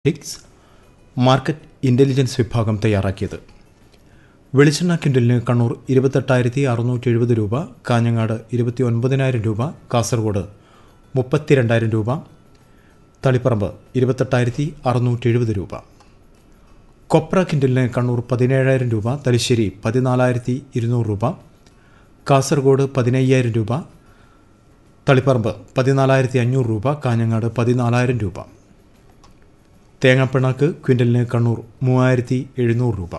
ടിക്സ് market intelligence വിഭാഗം തയ്യാറാക്കിയത് വെളിച്ചെണ്ണ കിൻഡലിന് കണ്ണൂർ ഇരുപത്തെട്ടായിരത്തി അറുന്നൂറ്റി എഴുപത് രൂപ കാഞ്ഞങ്ങാട് ഇരുപത്തി ഒൻപതിനായിരം രൂപ കാസർഗോഡ് മുപ്പത്തിരണ്ടായിരം രൂപ തളിപ്പറമ്പ് ഇരുപത്തെട്ടായിരത്തി അറുന്നൂറ്റി എഴുപത് രൂപ കൊപ്ര കിൻഡലിന് കണ്ണൂർ പതിനേഴായിരം രൂപ തലശ്ശേരി പതിനാലായിരത്തി ഇരുന്നൂറ് രൂപ കാസർഗോഡ് പതിനയ്യായിരം രൂപ തളിപ്പറമ്പ് പതിനാലായിരത്തി അഞ്ഞൂറ് രൂപ കാഞ്ഞങ്ങാട് പതിനാലായിരം രൂപ തേങ്ങാപ്പിണ്ണാക്ക് ക്വിൻ്റലിന് കണ്ണൂർ മൂവായിരത്തി എഴുന്നൂറ് രൂപ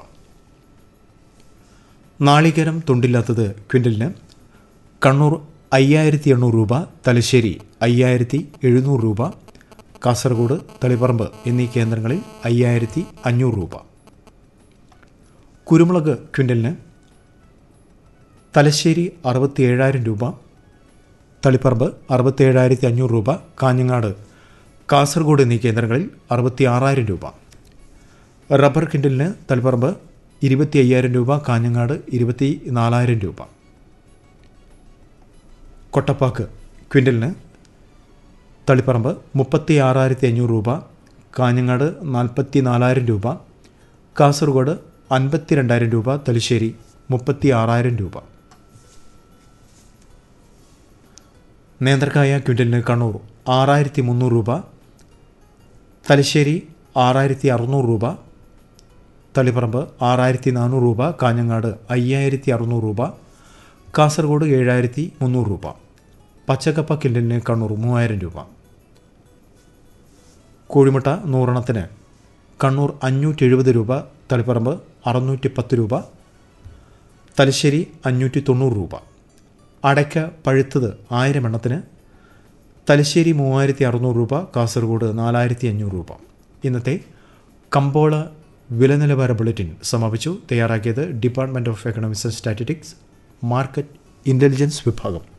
നാളികേരം തൊണ്ടില്ലാത്തത് ക്വിൻ്റലിന് കണ്ണൂർ അയ്യായിരത്തി എണ്ണൂറ് രൂപ തലശ്ശേരി അയ്യായിരത്തി എഴുന്നൂറ് രൂപ കാസർഗോഡ് തളിപ്പറമ്പ് എന്നീ കേന്ദ്രങ്ങളിൽ അയ്യായിരത്തി അഞ്ഞൂറ് രൂപ കുരുമുളക് ക്വിൻ്റലിന് തലശ്ശേരി അറുപത്തി ഏഴായിരം രൂപ തളിപ്പറമ്പ് അറുപത്തേഴായിരത്തി അഞ്ഞൂറ് രൂപ കാഞ്ഞങ്ങാട് കാസർഗോഡ് എന്നീ കേന്ദ്രങ്ങളിൽ അറുപത്തി ആറായിരം രൂപ റബ്ബർ കിൻഡലിന് തളിപ്പറമ്പ് ഇരുപത്തി അയ്യായിരം രൂപ കാഞ്ഞങ്ങാട് ഇരുപത്തി നാലായിരം രൂപ കൊട്ടപ്പാക്ക് ക്വിൻ്റലിന് തളിപ്പറമ്പ് മുപ്പത്തി ആറായിരത്തി അഞ്ഞൂറ് രൂപ കാഞ്ഞങ്ങാട് നാൽപ്പത്തി നാലായിരം രൂപ കാസർഗോഡ് അൻപത്തി രണ്ടായിരം രൂപ തലശ്ശേരി മുപ്പത്തി ആറായിരം രൂപ നേന്ത്രക്കായ ക്വിൻ്റലിന് കണ്ണൂർ ആറായിരത്തി മുന്നൂറ് രൂപ തലശ്ശേരി ആറായിരത്തി അറുന്നൂറ് രൂപ തളിപ്പറമ്പ് ആറായിരത്തി നാനൂറ് രൂപ കാഞ്ഞങ്ങാട് അയ്യായിരത്തി അറുന്നൂറ് രൂപ കാസർഗോഡ് ഏഴായിരത്തി മുന്നൂറ് രൂപ പച്ചക്കപ്പ കിൻഡലിന് കണ്ണൂർ മൂവായിരം രൂപ കോഴിമുട്ട നൂറെണ്ണത്തിന് കണ്ണൂർ അഞ്ഞൂറ്റി എഴുപത് രൂപ തളിപ്പറമ്പ് അറുന്നൂറ്റി പത്ത് രൂപ തലശ്ശേരി അഞ്ഞൂറ്റി തൊണ്ണൂറ് രൂപ അടയ്ക്ക പഴുത്തത് ആയിരം എണ്ണത്തിന് തലശ്ശേരി മൂവായിരത്തി അറുന്നൂറ് രൂപ കാസർഗോഡ് നാലായിരത്തി അഞ്ഞൂറ് രൂപ ഇന്നത്തെ കമ്പോള വില നിലവാര ബുള്ളറ്റിൻ സമാപിച്ചു തയ്യാറാക്കിയത് department of economics and statistics market intelligence വിഭാഗം